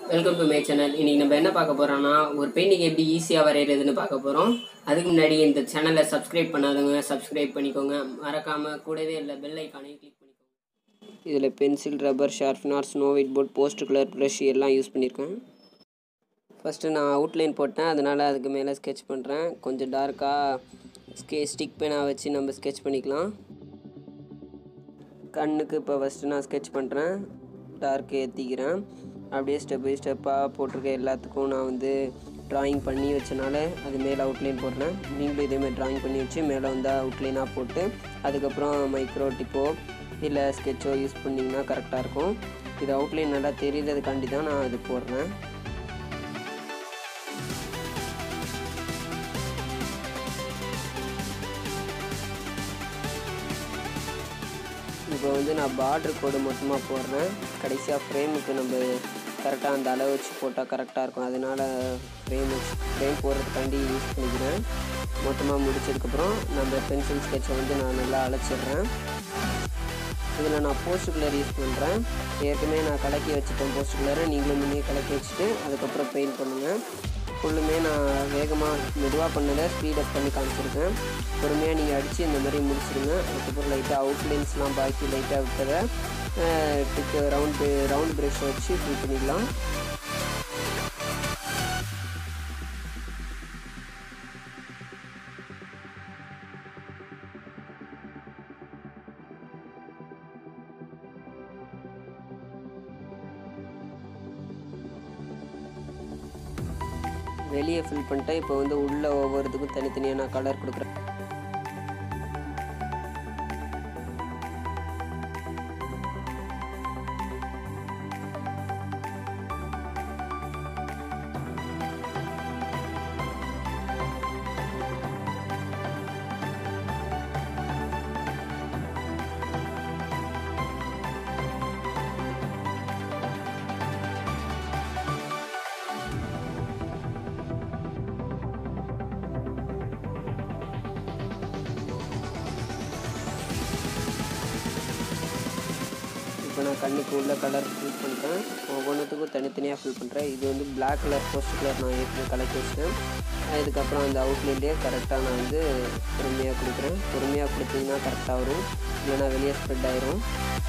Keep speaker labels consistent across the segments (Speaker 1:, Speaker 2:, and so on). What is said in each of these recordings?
Speaker 1: welcome to my channel இன்னைக்கு நம்ம என்ன பார்க்க போறோம்னா ஒரு பெயிண்டிங் எப்படி ஈஸியாக வரைகிறதுன்னு பார்க்க போகிறோம் அதுக்கு முன்னாடி இந்த சேனலை சப்ஸ்கிரைப் பண்ணாதவங்க சப்ஸ்கிரைப் பண்ணிக்கோங்க மறக்காம கூடவே இல்லை பெல் ஐக்கானையும் கிளிக் பண்ணிக்கோங்க இதில் pencil rubber sharpener snow white board post colour brush எல்லாம் யூஸ் பண்ணியிருக்கேன் ஃபஸ்ட்டு நான் அவுட்லைன் போட்டேன் அதனால் அதுக்கு மேலே ஸ்கெட்ச் பண்ணுறேன் கொஞ்சம் டார்க்காக ஸ்கே ஸ்டிக் பேனாக வச்சு நம்ம ஸ்கெட்ச் பண்ணிக்கலாம் கண்ணுக்கு இப்போ ஃபஸ்ட்டு நான் ஸ்கெட்ச் பண்ணுறேன் டார்க் ஏற்றிக்கிறேன் அப்படியே ஸ்டெப் பை ஸ்டெப்பாக போட்டிருக்க எல்லாத்துக்கும் நான் வந்து ட்ராயிங் பண்ணி வச்சனால அது மேலே அவுட்லைன் போடுறேன் நீங்களும் இதேமாதிரி ட்ராயிங் பண்ணி வச்சு மேலே வந்து அவுட்லைனாக போட்டு அதுக்கப்புறம் மைக்ரோ டிப்போ இல்லை ஸ்கெட்சோ யூஸ் பண்ணிங்கன்னா கரெக்டாக இருக்கும் இது அவுட்லைன் நல்லா தெரியறதுக்காண்டி தான் நான் அது போடுறேன் இப்போ வந்து நான் பார்டர் கோடு மொத்தமாக போடுறேன் கடைசியாக ஃப்ரேமுக்கு நம்ம கரெக்டாக அந்த அளவு வச்சு போட்டால் கரெக்டாக இருக்கும் அதனால் ஃப்ரேம் வச்சு ஃப்ரேம் போடுறதுக்காண்டி யூஸ் பண்ணிக்கிறேன் மொத்தமாக முடிச்சதுக்கப்புறம் நம்ம பென்சில் ஸ்கெட்சை வந்து நான் நல்லா அழைச்சிடுறேன் இதில் நான் போஸ்ட் கலர் யூஸ் பண்ணுறேன் ஏற்கனவே நான் கலக்கி வச்சுட்டேன் போஸ்ட் கலரை நீங்களும் முன்னே கலக்கி வச்சுட்டு அதுக்கப்புறம் பெயிண்ட் பண்ணுங்கள் ஃபுல்லுமே நான் வேகமாக மெதுவாக பண்ணதை ஸ்பீடப் பண்ணி காமிச்சிருக்கேன் பொறுமையாக நீங்கள் அடித்து இந்த மாதிரி முடிச்சிடுங்க அதுக்கப்புறம் லைட்டாக அவுட்லைன்ஸ்லாம் பாக்கி லைட்டாக விட்டதை டிக்கு ரவுண்டு ரவுண்ட் ப்ரெஷ் வச்சு ஃபில் பண்ணிக்கலாம் வெளியே ஃபில் பண்ணிட்டேன் இப்போ வந்து உள்ளே ஒவ்வொருத்துக்கும் தனித்தனியாக நான் கலர் கொடுக்குறேன் இப்போ நான் கண்ணுக்கு உள்ள கலர் ஃபில் பண்ணிட்டேன் ஒவ்வொன்றுத்துக்கும் தனித்தனியாக ஃபில் பண்ணுறேன் இது வந்து பிளாக் கலர் போஸ்ட் கலர் நான் ஏற்கனவே கலக்கி வச்சிட்டேன் இதுக்கப்புறம் அந்த அவுட்லைன்லேயே கரெக்டாக நான் வந்து பொறுமையாக கொடுக்குறேன் பொறுமையாக கொடுத்தீங்கன்னா கரெக்டாக வரும் இல்லைனா வெளியே ஸ்ப்ரெட் ஆயிரும்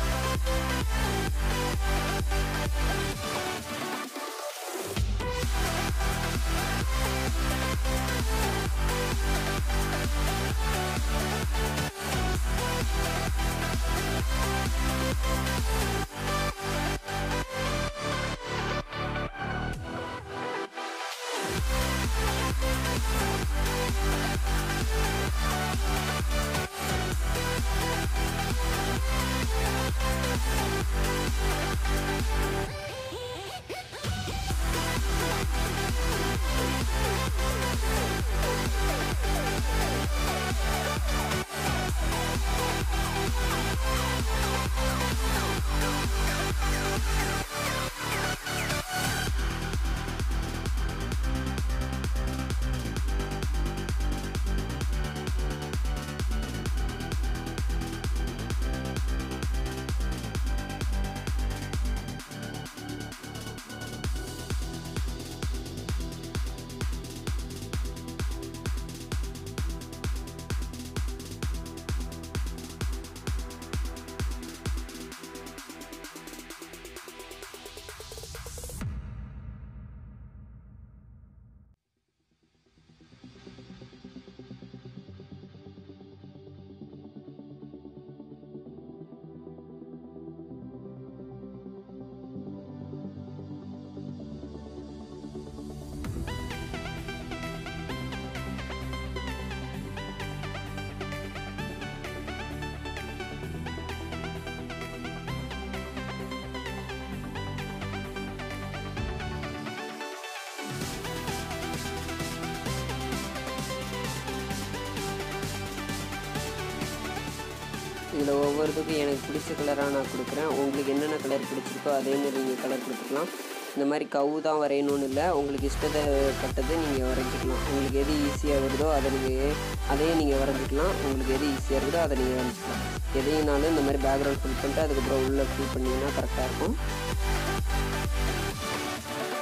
Speaker 1: இதில் ஒவ்வொருத்துக்கும் எனக்கு பிடிச்ச கலராக நான் கொடுக்குறேன் உங்களுக்கு என்னென்ன கலர் பிடிச்சிருக்கோ அதே மாதிரி நீங்கள் கலர் கொடுத்துக்கலாம் இந்த மாதிரி கவு தான் வரையணும்னு இல்லை உங்களுக்கு இஷ்டத்தை பட்டதை நீங்கள் வரைஞ்சிக்கலாம் உங்களுக்கு எது ஈஸியாக வருதோ அதை நீங்கள் அதையே நீங்கள் வரைஞ்சிக்கலாம் உங்களுக்கு எது ஈஸியாக இருக்குதோ அதை நீங்கள் வரைஞ்சிக்கலாம் எதையினாலும் இந்த மாதிரி பேக்ரவுண்ட் ஃபில் பண்ணிட்டு அதுக்கப்புறம் உள்ளே ஃபில் பண்ணிங்கன்னா கரெக்டாக இருக்கும்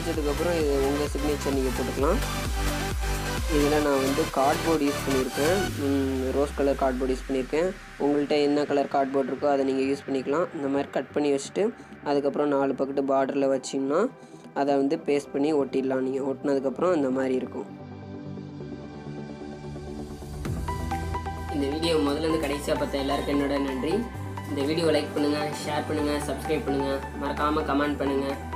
Speaker 1: முடிச்சதுக்கப்புறம் இது உங்கள் சிக்னேச்சர் நீங்கள் போட்டுக்கலாம் இதில் நான் வந்து கார்ட்போர்டு யூஸ் பண்ணியிருக்கேன் ரோஸ் கலர் கார்ட்போர்டு யூஸ் பண்ணியிருக்கேன் உங்கள்கிட்ட என்ன கலர் கார்ட்போர்ட் இருக்கோ அதை நீங்கள் யூஸ் பண்ணிக்கலாம் இந்த மாதிரி கட் பண்ணி வச்சுட்டு அதுக்கப்புறம் நாலு பக்கெட்டு பார்டரில் வச்சிங்கன்னா அதை வந்து பேஸ்ட் பண்ணி ஒட்டிடலாம் நீங்கள் ஒட்டினதுக்கப்புறம் இந்த மாதிரி இருக்கும் இந்த வீடியோ முதல்லேருந்து கடைசியாக பார்த்த எல்லாருக்கும் என்னோட நன்றி இந்த வீடியோ லைக் பண்ணுங்கள் ஷேர் பண்ணுங்கள் சப்ஸ்கிரைப் பண்ணுங்கள் மறக்காமல் கமெண்ட் பண்ணுங்கள்